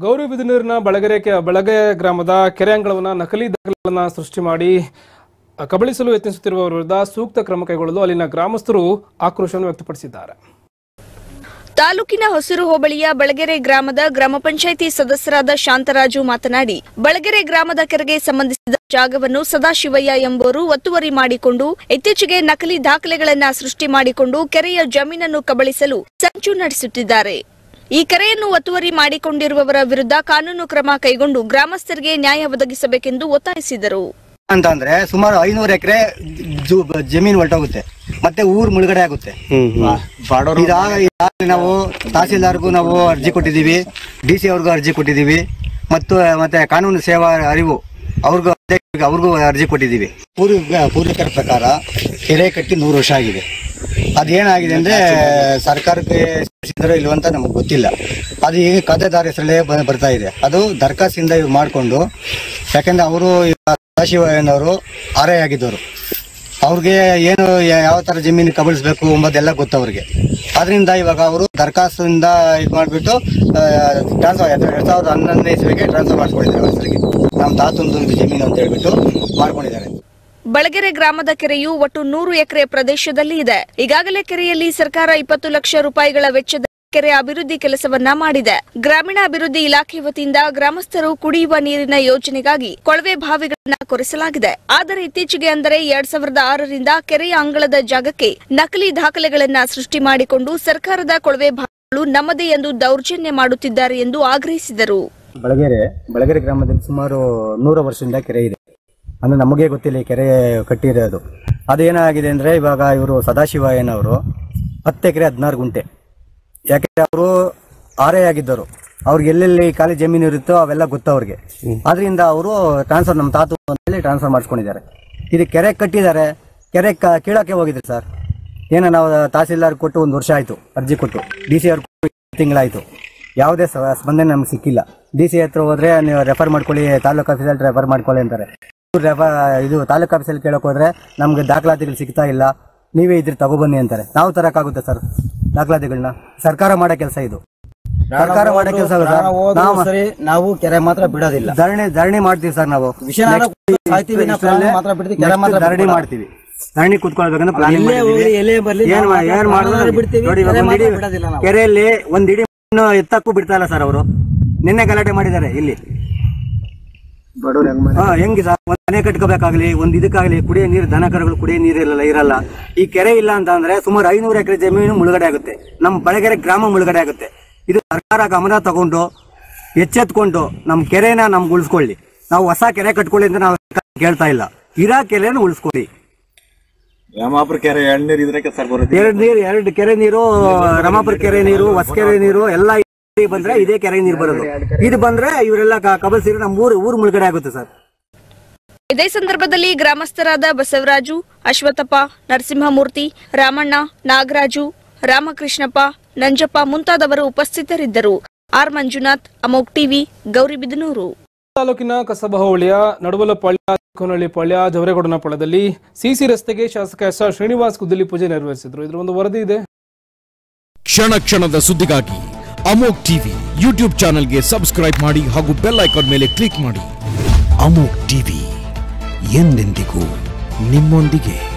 ಗೌರಿಬಿದನೂರಿನ ಬಳಗೆರೆ K- ಬಳಗೆ ಗ್ರಾಮದ ಕೆರೆ ಅಂಗಳವನ್ನು ನಕಲಿ ದಾಖಲೆಗಳನ್ನು ಸೃಷ್ಟಿ ಮಾಡಿ ಅ, ಕಬಳಿಸಲು ಯತ್ನಿಸುತ್ತಿರುವವರ ವಿರುದ್ಧ ಸೂಕ್ತ ಕ್ರಮ ಕೈಗೊಳ್ಳಲು ಅಲ್ಲಿನ ಗ್ರಾಮಸ್ಥರು ಆಕ್ರೋಶವನ್ನು ವ್ಯಕ್ತಪಡಿಸಿದ್ದಾರೆ ತಾಲೂಕಿನ ಹೊಸೂರು ಹೋಬಳಿಯ ಬಳಗೆರೆ ಗ್ರಾಮದ ಗ್ರಾಮ ಪಂಚಾಯಿತಿ ಸದಸ್ಯರಾದ ಶಾಂತರಾಜು ಮಾತನಾಡಿ ಬಳಗೆರೆ ಗ್ರಾಮದ ಕೆರೆಗೆ ಸಂಬಂಧಿಸಿದ ಜಾಗವನ್ನು ಸದಾಶಿವಯ್ಯ ಎಂಬುವರು ಒತ್ತುವರಿ ಮಾಡಿಕೊಂಡು ಇತ್ತೀಚೆಗೆ ನಕಲಿ ದಾಖಲೆಗಳನ್ನ ಸೃಷ್ಟಿ ಮಾಡಿಕೊಂಡು ಕೆರೆಯ ಜಮೀನನ್ನು ಕಬಳಿಸಲು ಸಂಚು ನಡೆಸುತ್ತಿದ್ದಾರೆ ಈ ಕೆರೆಯನ್ನು ಒತ್ತುವರಿ ಮಾಡಿಕೊಂಡಿರುವವರ ವಿರುದ್ಧ ಕಾನೂನು ಕ್ರಮ ಕೈಗೊಂಡು ಗ್ರಾಮಸ್ಥರಿಗೆ ನ್ಯಾಯ ಒದಗಿಸಬೇಕೆಂದು ಒತ್ತಾಯಿಸಿದರು ಅಂತಂದ್ರೆ ಸುಮಾರು ಐನೂರು ಎಕರೆ ಜಮೀನು ಹೊರಟೋಗುತ್ತೆ ಮತ್ತೆ ಊರ್ ಮುಳುಗಡೆ ಆಗುತ್ತೆ ಇದಾಗ ಇದಾಗಲೇ ನಾವು ತಹಸೀಲ್ದಾರ್ಗೂ ನಾವು ಅರ್ಜಿ ಕೊಟ್ಟಿದ್ದೀವಿ ಡಿ ಸಿ ಅವ್ರಿಗೂ ಅರ್ಜಿ ಕೊಟ್ಟಿದ್ದೀವಿ ಮತ್ತು ಮತ್ತೆ ಕಾನೂನು ಸೇವಾ ಅರಿವು ಅವ್ರಿಗೂ ಅಧ್ಯಕ್ಷರಿಗೆ ಅವ್ರಿಗೂ ಅರ್ಜಿ ಕೊಟ್ಟಿದ್ದೀವಿ ಪೂರ್ವ ಪೂರ್ವಿಕರ ಪ್ರಕಾರ ಕೆರೆ ಕಟ್ಟಿ ನೂರು ವರ್ಷ ಆಗಿದೆ ಅದೇನಾಗಿದೆ ಅಂದ್ರೆ ಸರ್ಕಾರಕ್ಕೆ ಸೇರಿಸಿದ್ರೋ ಇಲ್ವೋ ಅಂತ ನಮಗೆ ಗೊತ್ತಿಲ್ಲ ಅದು ಈಗ ಖಾತೆದಾರ ಹೆಸರಲ್ಲೇ ಬ- ಬರ್ತಾ ಇದೆ ಅದು ದರ್ಖಾಸ್ತಿಂದ ಇವ್ ಮಾಡಿಕೊಂಡು ಯಾಕಂದ್ರೆ ಅವರು ಸದಾಶಿವಯ್ಯನವರು ಆರ್ ಐ ಆಗಿದ್ದವರು ಅವ್ರಿಗೆ ಏನು ಯಾ- ಯಾವ ತರ ಜಮೀನು ಕಬಳಿಸ್ಬೇಕು ಎಂಬುದೆಲ್ಲ ಗೊತ್ತು ಅವ್ರಿಗೆ ಅದರಿಂದ ಇವಾಗ ಅವರು ದರಖಾಸ್ತಿಂದ ಇದು ಮಾಡಿಬಿಟ್ಟು ಟ್ರಾನ್ಸ್ಫರ್ ಎರಡ್ ಸಾವಿರದ ಹನ್ನೊಂದನೇ ಇಸ್ವಿಗೆ ಟ್ರಾನ್ಸ್ಫರ್ ಮಾಡಿಸ್ಕೊಂಡಿದ್ದಾರೆ ಹೆಸರಿಗೆ ನಮ್ಮ ತಾತಂದು ಜಮೀನು ಅಂತ ಹೇಳ್ಬಿಟ್ಟು ಮಾಡ್ಕೊಂಡಿದ್ದಾರೆ ಬಳಗೆರೆ ಗ್ರಾಮದ ಕೆರೆಯು ಒಟ್ಟು ನೂರು ಎಕರೆ ಪ್ರದೇಶದಲ್ಲಿ ಇದೆ ಈಗಾಗಲೇ ಕೆರೆಯಲ್ಲಿ ಸರ್ಕಾರ ಇಪ್ಪತ್ತು ಲಕ್ಷ ರೂಪಾಯಿಗಳ ವೆಚ್ಚದ ಕೆರೆ ಅಭಿವೃದ್ಧಿ ಕೆಲಸವನ್ನ ಮಾಡಿದೆ ಗ್ರಾಮೀಣ ಅಭಿವೃದ್ಧಿ ಇಲಾಖೆ ವತಿಯಿಂದ ಗ್ರಾಮಸ್ಥರು ಕುಡಿಯುವ ನೀರಿನ ಯೋಜನೆಗಾಗಿ ಕೊಳವೆ ಬಾವಿಗಳನ್ನ ಕೊರೆಸಲಾಗಿದೆ ಆದರೆ ಇತ್ತೀಚೆಗೆ ಅಂದರೆ ಎರಡ್ ಸಾವಿರದ ಆರರಿಂದ ಕೆರೆಯ ಅಂಗಳದ ಜಾಗಕ್ಕೆ ನಕಲಿ ದಾಖಲೆಗಳನ್ನ ಸೃಷ್ಟಿ ಮಾಡಿಕೊಂಡು ಸರ್ಕಾರದ ಕೊಳವೆ ಬಾವಿಗಳು ನಮ್ಮದೇ ಎಂದು ದೌರ್ಜನ್ಯ ಮಾಡುತ್ತಿದ್ದಾರೆ ಎಂದು ಆಗ್ರಹಿಸಿದರು ಬಳಗೆರೆ ಬಳಗೆರೆ ಗ್ರಾಮದಲ್ಲಿ ಸುಮಾರು ನೂರು ವರ್ಷದಿಂದ ಕೆರೆ ಇದೆ ಅಂದ್ರೆ ನಮಗೆ ಗೊತ್ತಿಲ್ಲ ಈ ಕೆರೆ ಕಟ್ಟಿರೋದು ಅದೇನಾಗಿದೆ ಅಂದ್ರೆ ಇವಾಗ ಇವರು ಸದಾಶಿವಯ್ಯನವರು ಹತ್ತು ಎಕರೆ ಹದಿನಾರು ಗುಂಟೆ ಯಾಕೆಂದ್ರೆ ಅವರು ಆರೇ ಆಗಿದ್ದರು ಅವ್ರಿಗೆ ಎಲ್ಲೆಲ್ಲಿ ಖಾಲಿ ಜಮೀನು ಇರುತ್ತೋ ಅವೆಲ್ಲ ಗೊತ್ತು ಅವ್ರಿಗೆ ಅದರಿಂದ ಅವರು ಟ್ರಾನ್ಸ್ಫರ್ ನಮ್ಮ ತಾತು ಅಂತೇಳಿ ಟ್ರಾನ್ಸ್ಫರ್ ಮಾಡಿಸ್ಕೊಂಡಿದ್ದಾರೆ ಇದು ಕೆರೆ ಕಟ್ಟಿದ್ದಾರೆ ಕೆರೆ ಕ ಕೀಳಕ್ಕೆ ಹೋಗಿದ್ರು ಸರ್ ಏನೋ ನಾವು ತಹಸೀಲ್ದಾರ್ ಕೊಟ್ಟು ಒಂದು ವರ್ಷ ಆಯಿತು ಅರ್ಜಿ ಕೊಟ್ಟು ಡಿ ಸಿ ಅವ್ರು ತಿಂಗಳಾಯಿತು ಯಾವುದೇ ಸ- ಸ್ಪಂದನೆ ನಮ್ಗೆ ಸಿಕ್ಕಿಲ್ಲ ಡಿ ಸಿ ಹತ್ರ ಹೋದ್ರೆ ನೀವು ರೆಫರ್ ಮಾಡ್ಕೊಳ್ಳಿ ತಾಲೂಕು ಆಫೀಸಲ್ಲಿ ರೆಫರ್ ಮಾಡ್ಕೊಳ್ಳಿ ಅಂತಾರೆ ರೆಫರ್ ಇದು ತಾಲೂಕು ಆಫೀಸಲ್ಲಿ ಕೇಳೋಕೆ ಹೋದ್ರೆ ನಮ್ಗೆ ದಾಖಲಾತಿಗಳು ಸಿಗ್ತಾ ಇಲ್ಲ ನೀವೇ ಇದ್ರೆ ತಗೊಬನ್ನಿ ಅಂತಾರೆ ನಾವು ತರಕ್ಕಾಗುತ್ತೆ ಸರ್ ದಾಖಲಾತಿಗಳನ್ನ ಸರ್ಕಾರ ಮಾಡೋ ಕೆಲಸ ಇದು ಸರ್ಕಾರ ಮಾಡೋ ಕೆಲಸ ನಾವು ಸರಿ ನಾವು ಕೆರೆ ಮಾತ್ರ ಬಿಡೋದಿಲ್ಲ ಧರಣಿ ಧರಣಿ ಮಾಡ್ತೀವಿ ಸರ್ ನಾವು ವಿಷಯನಾರ Next ಸಾಯ್ತೀವಿ, ನಾವು ಇಷ್ಟರಲ್ಲೇ ಪ್ರಾಣ ಮಾತ್ರ ಬಿಡ್ತೀವಿ, ಕೆರೆ next ಮಾತ್ರ ಧರಣಿ ಬಿಡಲ್ಲ. ಮಾಡ್ತೀವಿ ಧರಣಿ ಕುತ್ಕೊಳ್ಬೇಕಂತ ಪ್ಲಾನಿಂಗ್ ಎಲ್ಲೇ ಹೋಗ್ಲಿ, ಎಲ್ಲೇ ಬರ್ಲಿ, ಏನ್ ನಾವು ಮಾ- ಏನ್ ಮಾತ್ರ ಮಾಡಿದ್ರು ಪ್ರಾಣ ಬಿಡ್ತೀವಿ, ನೋಡಿ ಇವಾಗ ಕೆರೆ ಒಂದ್ ಮಾತ್ರ ಇಡೀ ಬಿಡೋದಿಲ್ಲ ನಾವು. ಕೆರೆಯಲ್ಲಿ ಒಂದ್ ಇಡೀ ಮಣ್ಣು ಎತ್ತಕ್ಕೂ ಬಿಡ್ತಾ ಇಲ್ಲ ಸರ್ ಅವರು ನಿನ್ನೆ ಗಲಾಟೆ ಮಾಡಿದ್ದಾರೆ ಇಲ್ಲಿ ಹಾ ಹೆಂಗೆ ಸರ್ ಒಂದ್ ಮನೆ ಕಟ್ಕೋಬೇಕಾಗ್ಲಿ ಒಂದ್ ಇದಕ್ಕಾಗ್ಲಿ ಕುಡಿಯೋ ನೀರು ದನ ಕರುಗಳು ಕುಡಿಯೋ ನೀರು ಇರಲ್ಲ ಇರಲ್ಲ ಈ ಕೆರೆ ಇಲ್ಲ ಅಂತ ಅಂದ್ರೆ ಸುಮಾರು ಐನೂರು ಎಕರೆ ಜಮೀನು ಮುಳುಗಡೆ ಆಗುತ್ತೆ ನಮ್ಮ ಬಳಗೆರೆ ಗ್ರಾಮ ಮುಳುಗಡೆ ಆಗುತ್ತೆ ಇದು ಸರ್ಕಾರ ಗಮನ ತಗೊಂಡು ಎಚ್ಚೆತ್ಕೊಂಡು ನಮ್ಮ ಕೆರೆನ ನಮ್ಗೆ ಉಳಿಸ್ಕೊಳ್ಳಿ ನಾವು ಹೊಸ ಕೆರೆ ಕಟ್ಕೊಳ್ಳಿ ಅಂತ ನಾವು ಕೇಳ್ತಾ ಇಲ್ಲ ಇರಾ ಕೆರೆನ ಉಳಿಸ್ಕೊಳ್ಳಿ ರಾಮಾಪುರ ಕೆರೆ ಎಳ್ನೀರು ಇದ್ರಕ್ಕೆ ಸರ್ ಬರುತ್ತೆ ಎರಡು ನೀರು ಎರಡು ಕೆರೆ ನೀರು ರಮಾಪುರ ಕೆರೆ ನೀರು ಹೊಸಕೆರೆ ನೀರು ಎಲ್ಲ ಇಲ್ಲಿ ಬಂದ್ರೆ ಇದೇ ಕೆರೆ ನೀರು ಬರೋದು ಇದು ಬಂದ್ರೆ ಇವರೆಲ್ಲ ಕಬಲ್ ಸೇರಿ ನಮ್ಮ ಊರು ಊರು ಮುಳುಗಡೆ ಆಗುತ್ತೆ ಸರ್ ಇದೇ ಸಂದರ್ಭದಲ್ಲಿ ಗ್ರಾಮಸ್ಥರಾದ ಬಸವರಾಜು ಅಶ್ವತ್ಥಪ್ಪ ನರಸಿಂಹಮೂರ್ತಿ ರಾಮಣ್ಣ ನಾಗರಾಜು ರಾಮಕೃಷ್ಣಪ್ಪ ನಂಜಪ್ಪ ಮುಂತಾದವರು ಉಪಸ್ಥಿತರಿದ್ದರು ಆರ್ ಮಂಜುನಾಥ್ ಅಮೋಕ್ ಟಿವಿ ಗೌರಿಬಿದನೂರು ತಾಲೂಕಿನ ಕಸಬಾ ಹೋಬಳಿಯ ನಡುವಲಪಾಳ್ಯ ಚಿಕ್ಕನಹಳ್ಳಿ ಪಾಳ್ಯ ಜವರೇಗೌಡನ ಪಾಳ್ಯದಲ್ಲಿ ಸಿಸಿ ರಸ್ತೆಗೆ ಶಾಸಕ ಎಸ್ ಆರ್ ಶ್ರೀನಿವಾಸ್ ಗುದ್ದಲಿ ಪೂಜೆ ನೆರವೇರಿಸಿದ್ರು ಇದರ ಒಂದು ವರದಿ ಇದೆ ಕ್ಷಣ ಕ್ಷಣದ ಸುದ್ದಿಗಾಗಿ ಅಮೋಕ್ ಟಿವಿ ಯೂಟ್ಯೂಬ್ ಚಾನೆಲ್ಗೆ ಸಬ್ಸ್ಕ್ರೈಬ್ ಮಾಡಿ ಹಾಗೂ ಬೆಲ್ ಐಕಾನ್ ಮೇಲೆ ಕ್ಲಿಕ್ ಮಾಡಿ ಅಮೋಕ್ ಟಿವಿ ಎಂದೆಂದಿಗೂ ನಿಮ್ಮೊಂದಿಗೆ